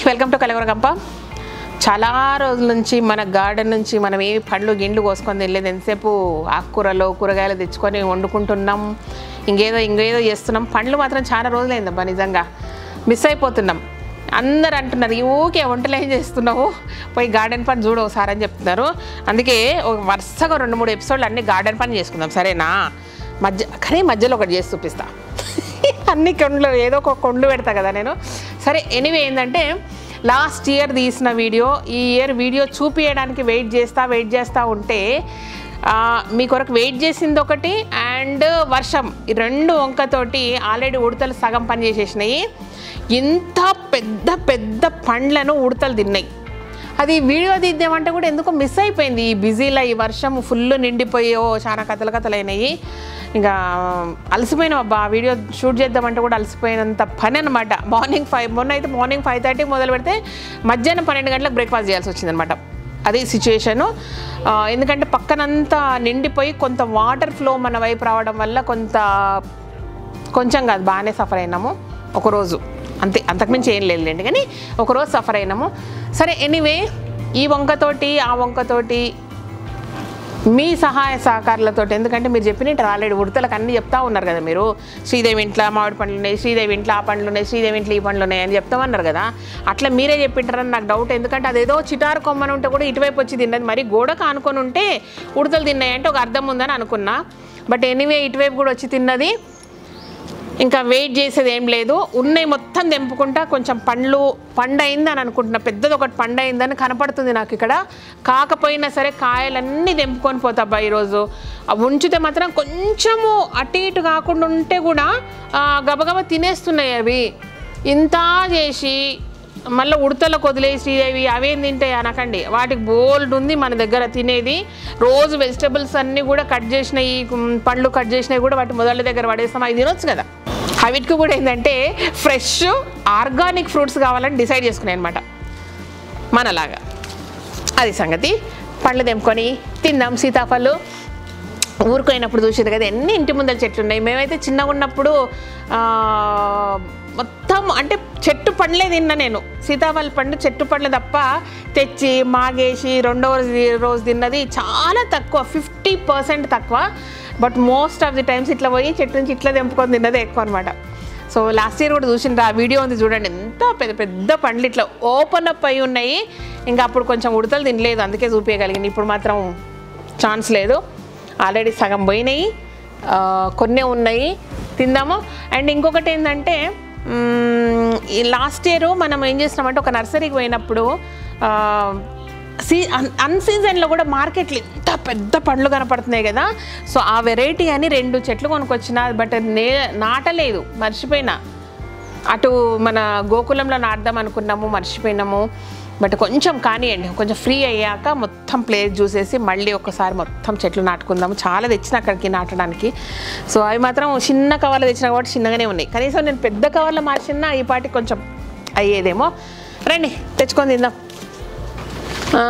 Welcome to కలవరగంప చాలా రోజుల నుంచి మన గార్డెన్ నుంచి మనం ఏ పండ్లు గిండ్లు కోసుకొని వెళ్ళేది ఎంతసేపు ఆకుకూరలు కూరగాయలు తెచ్చుకొని వండుకుంటున్నాం ఇంకేదో ఇంకేదో చేస్తున్నాం పండ్లు మాత్రం చాలా రోజులైందబ్బా నిజంగా మిస్ అయిపోతున్నాం అందరు అంటున్నారు ఈ ఊకే వంటలు ఏం చేస్తున్నావు పోయి గార్డెన్ పని చూడు ఒకసారి అని చెప్తున్నారు అందుకే ఒక వరుసగా రెండు మూడు ఎపిసోడ్లు అన్ని గార్డెన్ పని చేసుకుందాం సరేనా మధ్య కానీ మధ్యలో ఒకటి చేసి చూపిస్తా అన్ని కొండ్లు ఏదో ఒక కొండ్లు పెడతా కదా నేను సరే ఎనీవే ఏంటంటే లాస్ట్ ఇయర్ తీసిన వీడియో ఈ ఇయర్ వీడియో చూపించడానికి వెయిట్ చేస్తా వెయిట్ చేస్తూ ఉంటే ఆ, మీ కొరకు వెయిట్ చేసింది ఒకటి అండ్ వర్షం ఈ రెండు వంకతోటి ఆల్రెడీ ఉడతలు సగం పని చేసేసినాయి ఇంత పెద్ద పెద్ద పండ్లను ఉడతలు తిన్నాయి అది వీడియో తీద్దామంటే కూడా ఎందుకో మిస్ అయిపోయింది ఈ బిజీలో ఈ వర్షం ఫుల్ నిండిపోయి ఓ చాలా కథలు కథలు అయినాయి ఇంకా అలసిపోయినాం అబ్బా ఆ వీడియో షూట్ చేద్దామంటే కూడా అలసిపోయినంత పని అనమాట మార్నింగ్ ఫైవ్ మొన్న అయితే మార్నింగ్ ఫైవ్ థర్టీకి మొదలు పెడితే మధ్యాహ్నం పన్నెండు గంటలకు బ్రేక్ఫాస్ట్ చేయాల్సి వచ్చిందనమాట అది సిచ్యుయేషను ఎందుకంటే పక్కనంతా నిండిపోయి కొంత వాటర్ ఫ్లో మన వైపు రావడం వల్ల కొంత కొంచెం కాదు బాగానే సఫర్ అయినాము ఒకరోజు అంతే అంతకుమించి ఏం లేదులేండి కానీ ఒకరోజు సఫర్ అయినాము సరే ఎనీవే ఈ వంకతోటి ఆ వంకతోటి మీ సహాయ సహకారాలతో ఎందుకంటే మీరు చెప్పినట్టు ఆల్రెడీ ఉడతలకు అన్నీ చెప్తా ఉన్నారు కదా మీరు శ్రీదేవి ఇంట్లో మామిడి పండ్లు ఉన్నాయి శ్రీదేవి ఇంట్లో ఆ పండ్లు ఉన్నాయి శ్రీదేవి ఇంట్లో ఈ పండ్లు ఉన్నాయి అని చెప్తామన్నారు కదా అట్లా మీరే చెప్పింటారని నాకు డౌట్ ఎందుకంటే అదేదో చిటారు కొమ్మని ఉంటే కూడా ఇటువైపు వచ్చి తిన్నది మరి గోడకు ఆనుకొని ఉంటే ఉడతలు తిన్నాయంటే ఒక అర్థం ఉందని అనుకున్నా బట్ ఎనీవే ఇటువైపు కూడా వచ్చి తిన్నది ఇంకా వెయిట్ చేసేది ఏం లేదు ఉన్నాయి మొత్తం తెంపుకుంటా కొంచెం పండ్లు పండు అయిందని అనుకుంటున్నా పెద్దది ఒకటి పండు అయిందని కనపడుతుంది నాకు ఇక్కడ కాకపోయినా సరే కాయలన్నీ తెంపుకొని పోతాబ్బా ఈరోజు అవి ఉంచితే మాత్రం కొంచెము అటు ఇటు కాకుండా ఉంటే కూడా ఆ, గబగబా తినేస్తున్నాయి అవి ఇంత చేసి మళ్ళీ ఉడతలకు వదిలేసి శ్రీదేవి అవేం తింటాయి అనకండి వాటికి బోల్డ్ ఉంది మన దగ్గర తినేది రోజు వెజిటబుల్స్ అన్నీ కూడా కట్ చేసినవి ఉమ్, పండ్లు కట్ చేసినవి కూడా వాటి మొదళ్ళ దగ్గర పడేస్తాం అవి తినొచ్చు కదా అవిటికి కూడా ఏంటంటే ఫ్రెష్ ఆర్గానిక్ ఫ్రూట్స్ కావాలని డిసైడ్ చేసుకున్నాయి అనమాట మనలాగా అది సంగతి పండ్లు తెంపుకొని తిందాం సీతాఫలు ఊరుకోయినప్పుడు చూసేది కదా ఎన్ని ఇంటి ముందర చెట్లు ఉన్నాయి మేమైతే చిన్నగా ఉన్నప్పుడు ఆ, మొత్తం అంటే చెట్టు పండ్లే తిన్నా నేను సీతాఫల పండు చెట్టు పండ్లు తప్ప తెచ్చి మాగేసి రెండవ రోజు- రోజు తిన్నది చాలా తక్కువ ఫిఫ్టీ పర్సెంట్ తక్కువ but most of the times ఇట్లా పోయి చెట్టు నుంచి ఇట్లా తెంపుకొని తిన్నదే ఎక్కువ అనమాట సో లాస్ట్ ఇయర్ కూడా చూసిండ్రు ఆ వీడియో ఉంది చూడండి ఎంత పెద్ద పెద్ద పండ్లు ఇట్లా ఓపెన్ అప్ అయి ఉన్నాయి ఇంకా అప్పుడు కొంచెం ఉడతలు తినలేదు అందుకే చూపించగలిగింది ఇప్పుడు మాత్రం ఛాన్స్ లేదు ఆల్రెడీ సగం పోయినాయి ఆ, కొన్నే ఉన్నాయి తిందాము అండ్ ఇంకొకటి ఏంటంటే మ్మ్, ఈ లాస్ట్ ఇయర్ మనం ఏం చేస్తున్నామంటే ఒక నర్సరీకి పోయినప్పుడు ఆ, సీ అన్ అన్ సీజన్లో కూడా మార్కెట్లో ఇంత పెద్ద పండ్లు కనపడుతున్నాయి కదా సో ఆ వెరైటీ అని రెండు చెట్లు కొనుక్కొచ్చిన బట్ నే నాటలేదు మర్చిపోయినా అటు మన గోకులంలో నాటుదాం అనుకున్నాము మర్చిపోయినాము బట్ కొంచెం కానివ్వండి కొంచెం ఫ్రీ అయ్యాక మొత్తం ప్లేస్ చూసేసి మళ్ళీ ఒకసారి మొత్తం చెట్లు నాటుకుందాము చాలా తెచ్చిన అక్కడికి నాటడానికి సో అవి మాత్రం చిన్న కవర్లు తెచ్చిన కాబట్టి చిన్నగానే ఉన్నాయి కనీసం నేను పెద్ద కవర్లో మార్చినా ఈ పాటికి కొంచెం అయ్యేదేమో రండి తెచ్చుకొని తిందాం ఆ,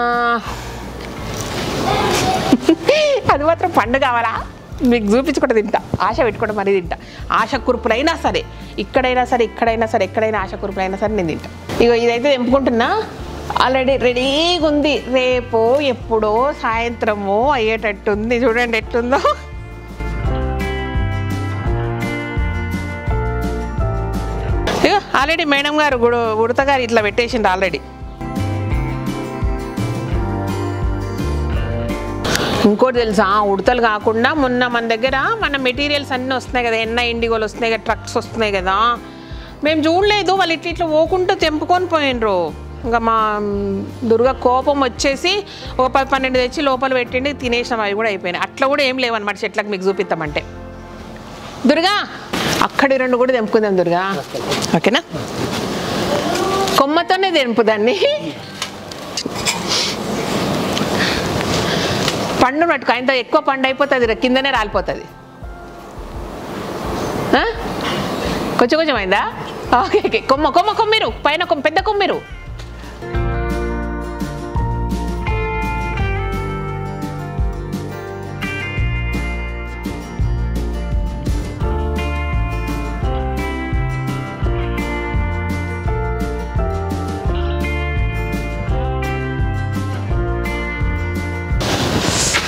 అది మాత్రం పండు కావాలా మీకు చూపించుకుంటే తింటా ఆశ పెట్టుకుంటే మరీ తింటా ఆశ కురుపులైనా సరే ఇక్కడైనా సరే ఇక్కడైనా సరే ఎక్కడైనా ఆశ కురుపులైనా సరే నేను తింటా ఇగో ఇదైతే తెంపుకుంటున్నా ఆల్రెడీ రెడీగా ఉంది రేపో ఎప్పుడో సాయంత్రమో అయ్యేటట్టు ఉంది చూడండి ఎట్టుందో ఇగో ఆల్రెడీ మేడం గారు గుడు ఉడత గారు ఇట్లా పెట్టేసిండు ఆల్రెడీ ఇంకోటి తెలుసా ఉడతలు కాకుండా మొన్న మన దగ్గర మన మెటీరియల్స్ అన్నీ వస్తున్నాయి కదా ఎన్న ఇండిగోలు వస్తున్నాయి కదా ట్రక్స్ వస్తున్నాయి కదా మేము చూడలేదు వాళ్ళు ఇట్లా ఇట్లా పోకుంటూ తెంపుకొని పోయినరు ఇంకా మా మ్, దుర్గా కోపం వచ్చేసి ఒక పది పన్నెండు తెచ్చి లోపల పెట్టిండి తినేసినాం అవి కూడా అయిపోయినాయి అట్లా కూడా ఏం లేవన్నమాట చెట్లకు మీకు చూపిస్తామంటే దుర్గా అక్కడి రెండు కూడా తెంపుకుందాం దుర్గా ఓకేనా కొమ్మతోనే తెంపు దాన్ని పండు పట్టుకో ఇంత ఎక్కువ పండు అయిపోతుంది రా, కిందనే రాలిపోతుంది ఆ? కొంచెం కొంచెం అయిందా ఓకే ఓకే కొమ్మ కొమ్మ కొమ్మిరు పైన కొమ్మ పెద్ద కొమ్మిరు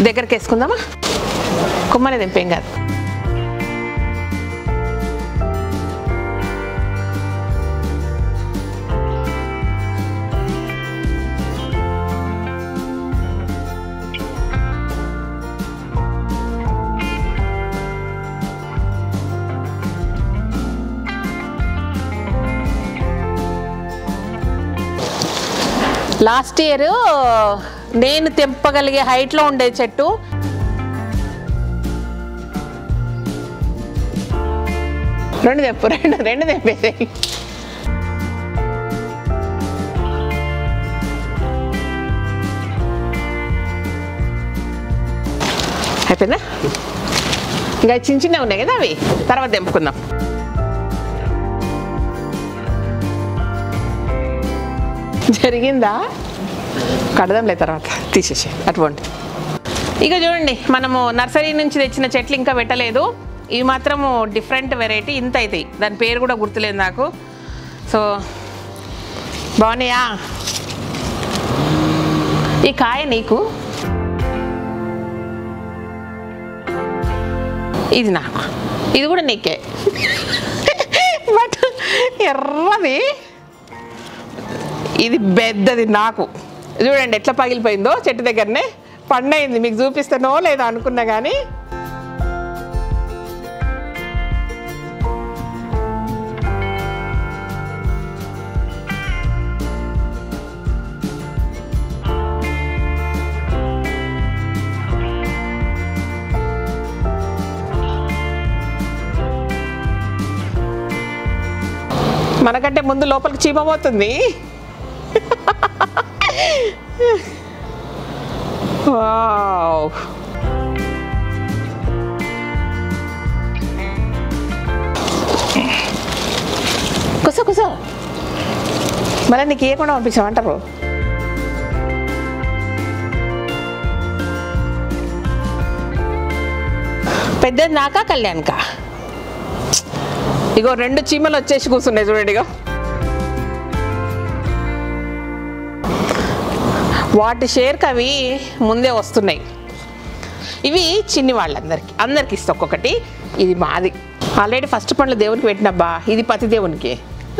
దగ్గరికి వేసుకుందామా కుమ్మనే దింపేం కాదు లాస్ట్ ఇయర్ నేను తెంపగలిగే హైట్లో ఉండే చెట్టు రెండు తెంపు రెండు రెండు తెంపేసాయి అయిపోయిందా ఇంకా చిన్న చిన్నవి ఉన్నాయి కదా అవి తర్వాత తెంపుకుందాం జరిగిందా కడదాంలే తర్వాత తీసేసి అటువంటి ఇక చూడండి మనము నర్సరీ నుంచి తెచ్చిన చెట్లు ఇంకా పెట్టలేదు ఇవి మాత్రము డిఫరెంట్ వెరైటీ ఇంత అవుతాయి దాని పేరు కూడా గుర్తులేదు నాకు సో బాగున్నాయా ఈ కాయ నీకు ఇది నాకు ఇది కూడా నీకే బట్ ఎర్రది ఇది పెద్దది నాకు చూడండి ఎట్లా పగిలిపోయిందో చెట్టు దగ్గరనే పండైంది మీకు చూపిస్తానో లేదో అనుకున్నా కానీ మనకంటే ముందు లోపలికి చీమ పోతుంది వావ్ కూసో కూసో మళ్ళీ నీకు ఇవ్వకుండా పంపించామంటారు పెద్దది నాకా కళ్యాణ్కా ఇగో రెండు చీమలు వచ్చేసి కూర్చున్నాయి చూడండి ఇగో వాటి షేర్కి అవి ముందే వస్తున్నాయి ఇవి చిన్ని వాళ్ళందరికీ అందరికి ఇస్తా ఒక్కొక్కటి ఇది మాది ఆల్రెడీ ఫస్ట్ పండ్లు దేవునికి పెట్టినబ్బా ఇది పతి దేవునికి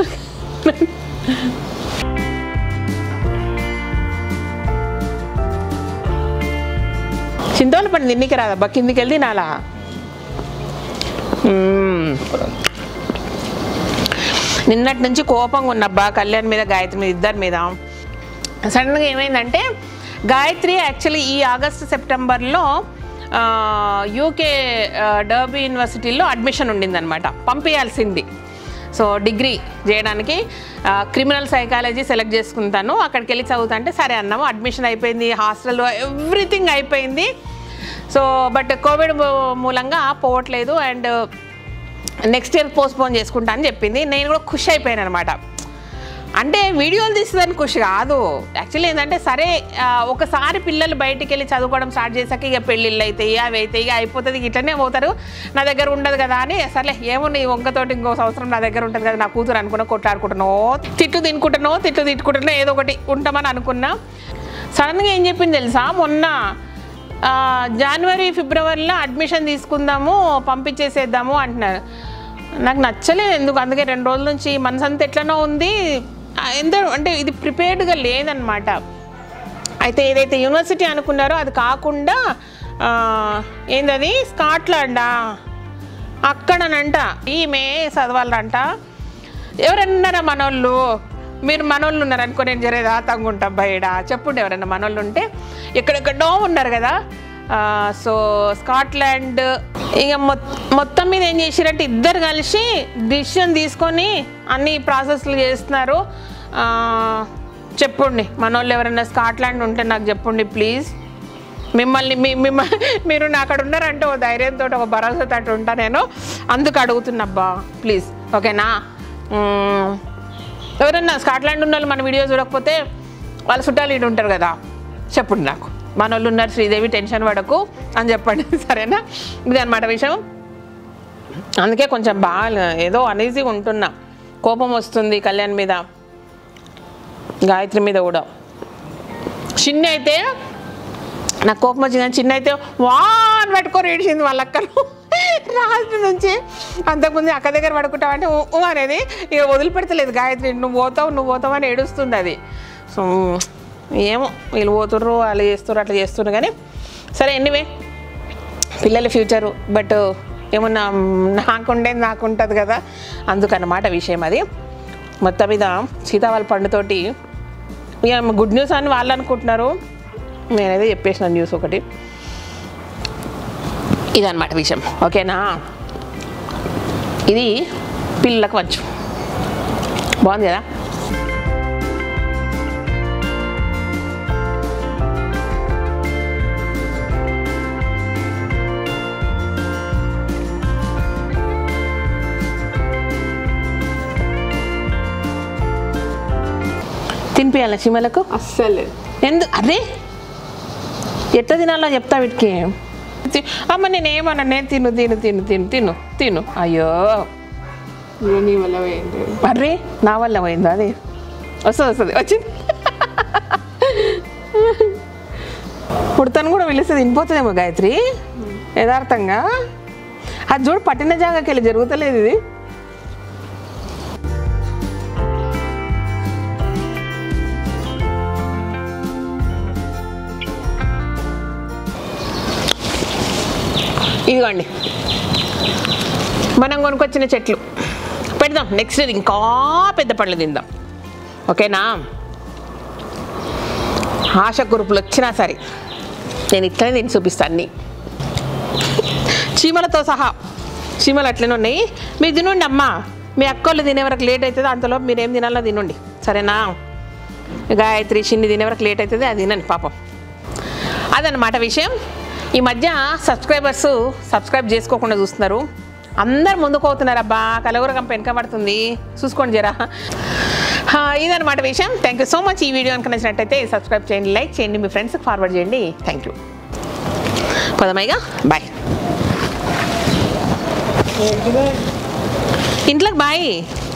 చింతవల్ల పండు తిన్నికి రాదబ్బా కిందికి వెళ్ళి నాలా నిన్నటి నుంచి కోపంగా ఉన్నబ్బా కళ్యాణ్ మీద గాయత్రి మీద ఇద్దరి మీద సడన్గా ఏమైందంటే గాయత్రి యాక్చువల్లీ ఈ ఆగస్ట్ సెప్టెంబర్లో యూకే డర్బీ యూనివర్సిటీలో అడ్మిషన్ ఉండిందనమాట పంపించాల్సింది సో డిగ్రీ చేయడానికి క్రిమినల్ సైకాలజీ సెలెక్ట్ చేసుకుంటాను అక్కడికి వెళ్ళి చదువుతా అంటే సరే అన్నాము అడ్మిషన్ అయిపోయింది హాస్టల్లో ఎవ్రీథింగ్ అయిపోయింది సో బట్ కోవిడ్ మూలంగా పోవట్లేదు అండ్ నెక్స్ట్ ఇయర్ పోస్ట్పోన్ చేసుకుంటా అని చెప్పింది నేను కూడా ఖుషి అయిపోయాను అనమాట అంటే వీడియోలు తీస్తుందని ఖుషి కాదు యాక్చువల్లీ ఏంటంటే సరే ఆ, ఒకసారి పిల్లలు బయటికి వెళ్ళి చదువుకోవడం స్టార్ట్ చేశాక ఇక పెళ్ళిళ్ళు అవుతాయి అవి అవుతాయి ఇక అయిపోతుంది ఇక ఇట్లనే పోతారు నా దగ్గర ఉండదు కదా అని సర్లే ఏముంది ఈ వంకతోటి ఇంకో సంవత్సరం నా దగ్గర ఉంటుంది కదా నా కూతురు అనుకున్నా కొట్లాడుకుంటానో తిట్టు తినుకుంటానో తిట్టు తిట్టుకుంటానో ఏదో ఒకటి ఉంటామని అనుకున్నా సడన్గా ఏం చెప్పింది తెలుసా మొన్న ఆ, జనవరి ఫిబ్రవరిలో అడ్మిషన్ తీసుకుందాము పంపించేసేద్దాము అంటున్నారు నాకు నచ్చలేదు ఎందుకు అందుకే రెండు రోజుల నుంచి మనసంతా ఎట్లనో ఉంది ఆ, ఎంత అంటే ఇది ప్రిపేర్డ్గా లేదనమాట అయితే ఏదైతే యూనివర్సిటీ అనుకున్నారో అది కాకుండా ఆ, ఏందది స్కాట్లాండా అక్కడనంట ఈమె చదవాలంట ఎవరన్నా ఉన్నారా మనోళ్ళు మీరు మనోళ్ళు ఉన్నారు అనుకో నేను జరే దాతంగా ఉంటాం బయట చెప్పుండి ఎవరన్నా మనోళ్ళు ఉంటే ఎక్కడెక్కడో ఉన్నారు కదా ఆ, సో స్కాట్లాండ్ ఇక మొత్- మొత్తం మీద ఏం చేసిరంటే ఇద్దరు కలిసి డిసిషన్ తీసుకొని అన్ని ప్రాసెస్లు చేస్తున్నారు ఆ, చెప్పండి మనోళ్ళు ఎవరైనా స్కాట్లాండ్ ఉంటే నాకు చెప్పండి ప్లీజ్ మిమ్మల్ని మీ మిమ్మ మీరు నా అక్కడ ఉన్నారంటే ఓ ధైర్యంతో ఒక భరోసాతో అటు ఉంటా నేను అందుకు అడుగుతున్నబ్బా ప్లీజ్ ఓకేనా మ్మ్. ఎవరన్నా స్కాట్లాండ్ ఉన్న వాళ్ళు మన వీడియో చూడకపోతే వాళ్ళ చుట్టాలు ఇటు ఉంటారు కదా చెప్పండి నాకు మన వాళ్ళు ఉన్నారు శ్రీదేవి టెన్షన్ పడకు అని చెప్పండి సరేనా ఇది అనమాట విషయం అందుకే కొంచెం బాగా ఏదో అనీజీగా ఉంటున్నా కోపం వస్తుంది కళ్యాణ్ మీద గాయత్రి మీద కూడా చిన్న అయితే నాకు కోపం వచ్చింది కానీ చిన్న అయితే వాన్ పెట్టుకొని ఏడిచింది వాళ్ళ అక్కను రాత్రి నుంచి అంతకుముందు అక్క దగ్గర పడుకుంటావు అంటే ఊ అనేది ఇక వదిలిపెడతలేదు గాయత్రి నువ్వు పోతావు నువ్వు పోతావు అని ఏడుస్తుంది అది సో ఏమో వీళ్ళు పోతుర్రు వాళ్ళు చేస్తుర్రు అట్లా చేస్తున్నారు కానీ సరే ఎనీవే పిల్లల ఫ్యూచరు బట్ ఏమన్నా నాకుండేది నాకు ఉంటుంది కదా అందుకన్నమాట విషయం అది మొత్తం మీద సీతాఫల పండుతోటి ఇక గుడ్ న్యూస్ అని వాళ్ళు అనుకుంటున్నారు నేనైతే చెప్పేసిన న్యూస్ ఒకటి ఇదన్నమాట విషయం ఓకేనా ఇది పిల్లలకు వచ్చు బాగుంది కదా తినిపించాల చీమలకు అస్సలు ఎందు అదే ఎట్లా తినాలో చెప్తా వీటికి తి- అమ్మ నేనేమన్నా నేను తిను తిను తిను తిను తిను తిను అయ్యో ఇక నీ వల్ల పోయింది అర్రే నా వల్ల పోయిందా అది వస్తుంది వస్తుంది వచ్చింది పుడతాను కూడా పిలిస్తే తినిపోతుందేమో గాయత్రి యథార్థంగా అది చూడు పట్టిన జాగాకి వెళ్ళి జరుగుతలేదు ఇది ఇదిగోండి మనం కొనుక్కొచ్చిన చెట్లు పెడదాం నెక్స్ట్ ఇది ఇంకా పెద్ద పళ్ళు తిందాం ఓకేనా ఆశ కురుపులు వచ్చినా సరే నేను ఇట్లనే తిని చూపిస్తాను అన్నీ చీమలతో సహా చీమలు అట్లనే ఉన్నాయి మీరు తినండి అమ్మా మీ అక్కోళ్ళు తినే వరకు లేట్ అవుతుంది అంతలో మీరు ఏం తినాలో తినండి సరేనా గాయత్రి చిన్ని తినే వరకు లేట్ అవుతుంది అది తినండి పాపం అదనమాట విషయం ఈ మధ్య సబ్స్క్రైబర్స్ సబ్స్క్రైబ్ చేసుకోకుండా చూస్తున్నారు అందరు ముందుకు అవుతున్నారు అబ్బా కలవరగం వెనకబడుతుంది చూసుకోండి జరా ఆ, ఇదనమాట విషయం థ్యాంక్ యూ సో మచ్ ఈ వీడియో కనుక నచ్చినట్టయితే సబ్స్క్రైబ్ చేయండి లైక్ చేయండి మీ ఫ్రెండ్స్కి ఫార్వర్డ్ చేయండి థ్యాంక్ యూ పదమైగా బాయ్ ఇంట్లోకి బాయ్